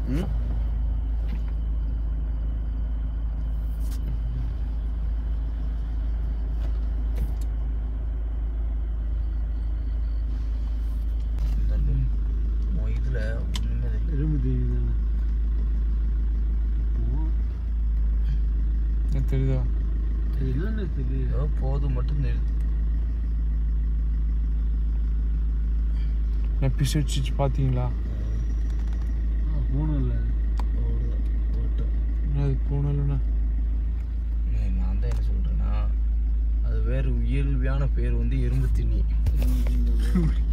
ம் இந்த உன் இதுல உண்மையிலே எறும்பு தீனி தானே எனக்கு தெரியுதா அது என்னன்னு தெரியுது ஏதோ போதும் மட்டும் நிறுத்து எபிசோட் சிச்சு பார்த்தீங்களா போகணும் இல்லை அவ்வளோதான் போட்டோம் அது போனலண்ணா ஏய், நான் தான் என்ன சொல்கிறேன்னா அது வேறு இயல்பியான பேர் வந்து எறும்பு திண்ணி அது